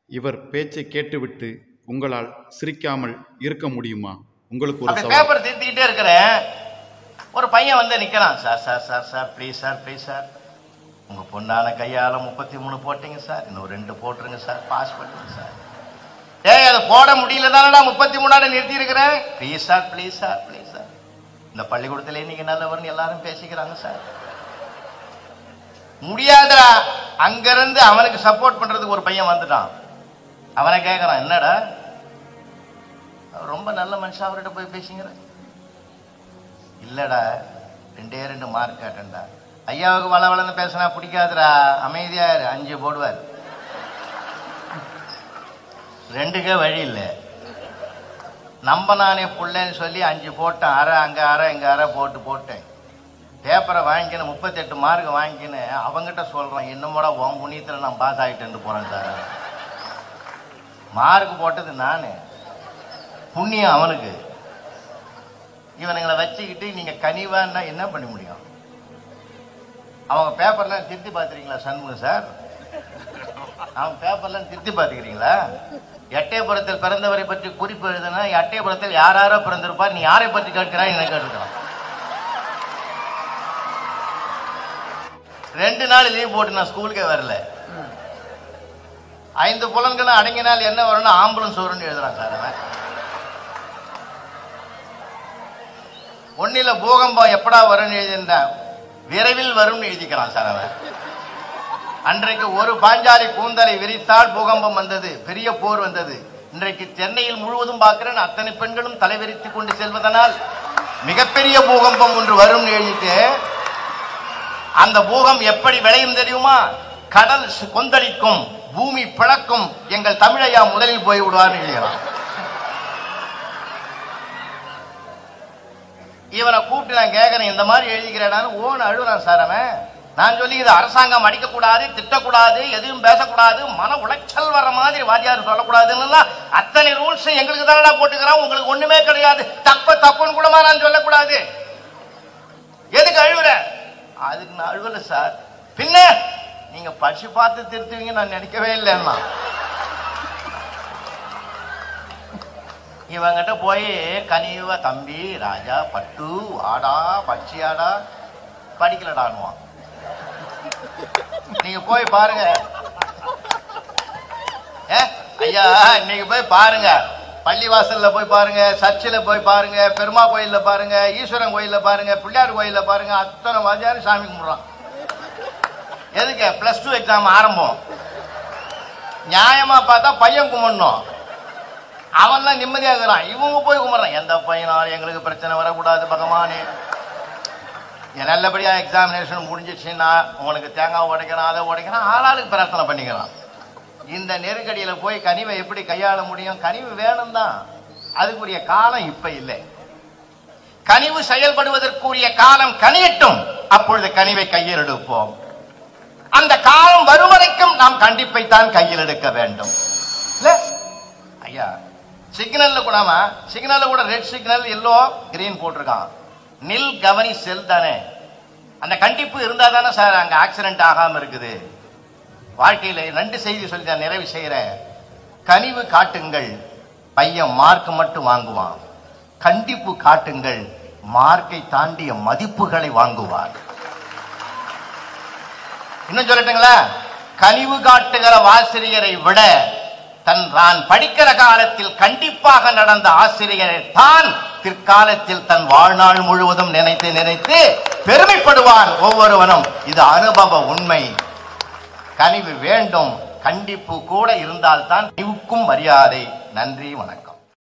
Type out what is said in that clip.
இவர் பேச்சை கேட்டுவிட்டு உங்களால் சிரிக்காமல் இருக்க முடியுமா உங்களுக்கு ஒரு அப்படி சவால் பேப்பர் திருத்திக்கிட்டே இருக்கிறேன் ஒரு பையன் வந்து நிக்கிறான் sir sir sir sir please sir please sir உங்க பொண்ணான கையால முப்பத்தி மூணு போட்டீங்க சார் இன்னும் ரெண்டு போட்டுருங்க சார் பாஸ் பண்ணுங்க சார் ஏய் அது போட முடியல தானடா முப்பத்தி மூணாவது நிறுத்தி இருக்கிறேன் please sir please sir please sir இந்த பள்ளிக்கூடத்திலே நீங்க நல்லவர்னு எல்லாரும் பேசிக்கிறாங்க சார் முடியாதுடா அங்கிருந்து அவனுக்கு சப்போர்ட் பண்றதுக்கு ஒரு பையன் வந்துட்டான் அவனை கேட்கறான் என்னடா அவர் ரொம்ப நல்ல மனுஷன் அவர்கிட்ட போய் பேசிங்கிற இல்லடா ரெண்டே ரெண்டு மார்க் கேட்டேன்டா ஐயாவுக்கு வள வளன்னு பேசினா பிடிக்காதுடா அமைதியா இரு அஞ்சு போடுவார் ரெண்டுக்கே வழி இல்லை நம்ப நானே புள்ளேன்னு சொல்லி அஞ்சு போட்டேன் அரை அங்க அரை இங்க அரை போட்டு போட்டேன் பேப்பரை வாங்கிக்கின்னு முப்பத்தெட்டு மார்க் வாங்கிக்கின்னு அவங்கிட்ட சொல்றேன் என்னமோட உன் புண்ணியத்தில் நான் பாஸ் ஆகிட்டேன்னு போறேன் சார் மார்க் போட்டது நானு புண்ணியம் அவனுக்கு இவனுங்களை வச்சுக்கிட்டு நீங்க கனிவான்னா என்ன பண்ண முடியும் அவங்க பேப்பர்லாம் திருத்தி பார்த்துருக்கீங்களா சண்முகம் சார் அவன் பேப்பர்லாம் திருத்தி பார்த்துக்கிறீங்களா எட்டயபுரத்தில் பிறந்தவரை பற்றி குறிப்பு எழுதுனா எட்டயபுரத்தில் யார் யாரோ பிறந்திருப்பார் நீ யாரை பற்றி கேட்கிறாய் என்ன கேட்டுக்கிறான் ரெண்டு நாள் லீவ் போட்டு நான் ஸ்கூலுக்கே வரல ஐந்து புலன்களும் அடங்கினால் என்ன வரும்னு ஆம்புலன்ஸ் வரும்னு எழுதுறான் சார் அவன் ஒன்னில பூகம்பம் எப்படா வரும்னு எழுதியிருந்தான் விரைவில் வரும்னு எழுதிக்கிறான் சார் அவன் அன்றைக்கு ஒரு பாஞ்சாலி கூந்தலை விரித்தால் பூகம்பம் வந்தது பெரிய போர் வந்தது இன்றைக்கு சென்னையில் முழுவதும் பார்க்கிறேன் அத்தனை பெண்களும் தலைவிரித்துக் கொண்டு செல்வதனால் மிகப்பெரிய பூகம்பம் ஒன்று வரும்னு எழுதிட்டு அந்த பூகம் எப்படி விளையும் தெரியுமா கடல் சு- கொந்தளிக்கும் பூமி பிளக்கும் எங்கள் தமிழையா முதலில் போய் விடுவார்னு எழுதுகிறான் இவனை கூப்பிட்டு நான் கேட்கறேன் இந்த மாதிரி எழுதிக்கிறேடான்னு ஓன் அழுகுறான் சார் அவன் நான் சொல்லி இது அரசாங்கம் அடிக்கக்கூடாது திட்டக்கூடாது எதுவும் பேசக்கூடாது மன உளைச்சல் வர்ற மாதிரி வாத்தியார் சொல்லக்கூடாதுன்னு அத்தனை ரூல்ஸ் எங்களுக்கு தானடா போட்டுக்கிறான் உங்களுக்கு ஒண்ணுமே கிடையாது தப்ப தப்புன்னு கூடமா நான் சொல்லக்கூடாது எதுக்கு அழுகுற அதுக்கு நான் அழுவல சார் பின்ன நீங்க படிச்சு பார்த்து திருத்துவீங்க நான் நினைக்கவே இல்லைன்னா இவங்கிட்ட போய் கனிவ தம்பி ராஜா பட்டு வாடா பச்சியாடா படிக்கலடான்னுவான் நீங்க போய் பாருங்க ஏ, ஐயா இன்னைக்கு போய் பாருங்க பள்ளிவாசல்ல போய் பாருங்க சர்ச்சில் போய் பாருங்க பெருமா கோயில்ல பாருங்க ஈஸ்வரன் கோயில்ல பாருங்க பிள்ளையார் கோயில்ல பாருங்க அத்தனை வாத்தியாரும் சாமி கும்பிடுறான் எதுக்கு பிளஸ் டூ எக்ஸாம் ஆரம்பம் நியாயமா பார்த்தா பையன் கும்பிடணும் அவன்லாம் நிம்மதியா இருக்கிறான் இவங்க போய் கும்பிட்றான் எந்த பையனாலும் எங்களுக்கு பிரச்சனை வரக்கூடாது பகவானே என் நல்லபடியா எக்ஸாமினேஷன் முடிஞ்சிச்சுன்னா உனக்கு தேங்காய் உடைக்கிறான் அதை உடைக்கிறான் ஆளாளுக்கு பிரார்த்தனை பண்ணிக்கிறான் இந்த நெருக்கடியில போய் கனிவை எப்படி கையாள முடியும் கனிவு வேணும் தான் அதுக்குரிய காலம் இப்ப இல்லை கனிவு செயல்படுவதற்குரிய காலம் கனியட்டும் அப்பொழுது கனிவை கையில் எடுப்போம் அந்த காலம் வரும் வரைக்கும் நாம் கண்டிப்பை தான் கையில் எடுக்க வேண்டும் இல்ல ஐயா சிக்னல்ல கூடாமா சிக்னல்ல கூட ரெட் சிக்னல் எல்லோ கிரீன் போட்டிருக்கான் நில் கவனி செல் தானே அந்த கண்டிப்பு இருந்தா தானே சார் அங்க ஆக்சிடென்ட் ஆகாம இருக்குது வாழ்க்கையில ரெண்டு செய்தி சொல்லி நான் நிறைவு செய்யறேன் கனிவு காட்டுங்கள் பையன் மார்க் மட்டும் வாங்குவான் கண்டிப்பு காட்டுங்கள் மார்க்கை தாண்டிய மதிப்புகளை வாங்குவான் இன்னும் சொல்லட்டுங்களா கனிவு காட்டுகிற ஆசிரியரை விட தன் தான் படிக்கிற காலத்தில் கண்டிப்பாக நடந்த ஆசிரியரை தான் பிற்காலத்தில் தன் வாழ்நாள் முழுவதும் நினைத்து நினைத்து பெருமைப்படுவான் ஒவ்வொருவனும் இது அனுபவ உண்மை கனிவு வேண்டும் கண்டிப்பு கூட இருந்தால்தான் கனிவுக்கும் மரியாதை நன்றி வணக்கம்